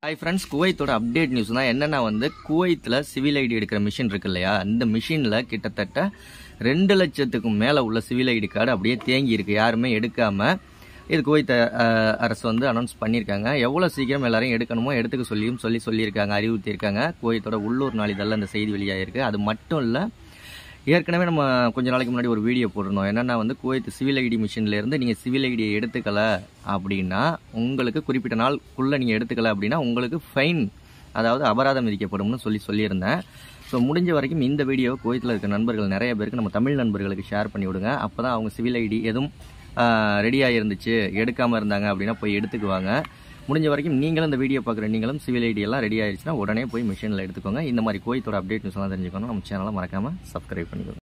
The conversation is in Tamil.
ஹாய் ஃப்ரெண்ட்ஸ் குவைத்தோட அப்டேட் நியூஸ் தான் என்னென்னா வந்து குவைத்தில் சிவில் ஐடி எடுக்கிற மிஷின் இருக்கு இல்லையா அந்த மிஷினில் கிட்டத்தட்ட ரெண்டு லட்சத்துக்கும் மேலே உள்ள சிவில் ஐடி கார்டு அப்படியே தேங்கி இருக்கு யாருமே எடுக்காம இது குவைத்த அஹ், அரசு வந்து அனௌன்ஸ் பண்ணியிருக்காங்க எவ்வளோ சீக்கிரம் எல்லாரையும் எடுக்கணுமோ எடுத்துக்க சொல்லியும் சொல்லி சொல்லியிருக்காங்க அறிவுறுத்தியிருக்காங்க குவைத்தோட உள்ளூர் நாளிதழில் அந்த செய்தி வெளியாகிருக்கு அது மட்டும் இல்லை ஏற்கனவே நம்ம கொஞ்ச நாளைக்கு முன்னாடி ஒரு வீடியோ போட்டிருந்தோம் என்னென்னா வந்து குவைத் சிவில் ஐடி மிஷின்லேருந்து நீங்கள் சிவில் ஐடியை எடுத்துக்கல அப்படின்னா உங்களுக்கு குறிப்பிட்ட நாளுக்குள்ளே நீங்கள் எடுத்துக்கல அப்படின்னா உங்களுக்கு ஃபைன் அதாவது அபராதம் விதிக்கப்படும்னு சொல்லி சொல்லியிருந்தேன் ஸோ முடிஞ்ச வரைக்கும் இந்த வீடியோ குவைத்தில் இருக்க நண்பர்கள் நிறைய பேருக்கு நம்ம தமிழ் நண்பர்களுக்கு ஷேர் பண்ணி விடுங்க அப்போ தான் அவங்க சிவில் ஐடி எதுவும் ரெடியாக இருந்துச்சு எடுக்காமல் இருந்தாங்க அப்படின்னா போய் எடுத்துக்குவாங்க முடிஞ்ச வரைக்கும் நீங்களும் இந்த வீடியோ பார்க்குற நீங்களும் சிவில் ஐடி எல்லாம் ரெடி ஆயிடுச்சுன்னா உடனே போய் மிஷினில் எடுத்துக்கோங்க இந்த மாதிரி கோயத்தோட அப்டேட் நியூஸ்லாம் தெரிஞ்சுக்கணும் நம்ம சேனலை மறக்காமல் சப்ஸ்கிரைப் பண்ணிக்கோங்க